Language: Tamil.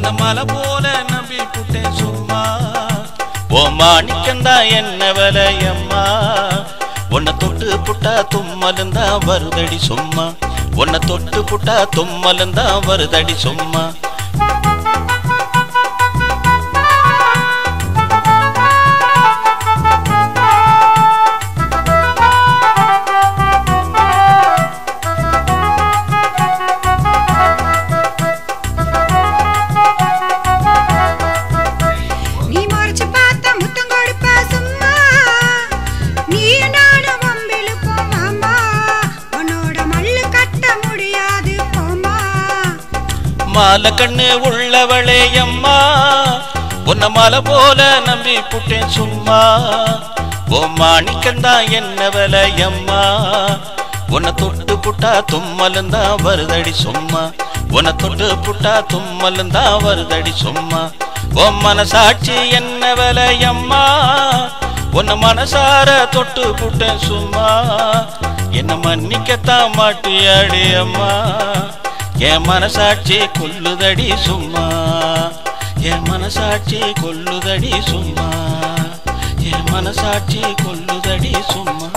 உன்னை மலை போல நம்பி புட்டேன் சும்மா ஓ மாணிக்கந்தா என்ன விலையம்மா உன்னை தொட்டு புட்டா தும்மலுந்தா வருதடி சும்மா உன்னை தொட்டு புட்டா தும்மலுந்தா வருதடி சும்மா நீ மறைச்சு பார்த்த முத்தம் கொடுப்ப சும்மா நீ நானும் வம்பிழுப்போம் மாமா உன்னோட மல்லு கட்ட முடியாது போமா மாலை கண்ணு உள்ளவளே அம்மா உன்னை மலை போல நம்பி புட்டேன் சும்மா ஓ மாணிக்கந்தா என்ன விலையம்மா உன்னை தொட்டு புட்டா தும்மலுந்தா வருதடி சும்மா உன்னை தொட்டு புட்டா தும்மலுந்தா வருதடி சும்மா ஓ மனசாட்சி என்ன விலையம்மா உன்னை மனசார தொட்டு புட்டேன் சும்மா என்ன மன்னிக்கத்தான் மாட்டியாடி அம்மா என் மனசாட்சி கொல்லுதடி சும்மா என் மனசாட்சி கொல்லுதடி சும்மா என் மனசாட்சி கொல்லுதடி சும்மா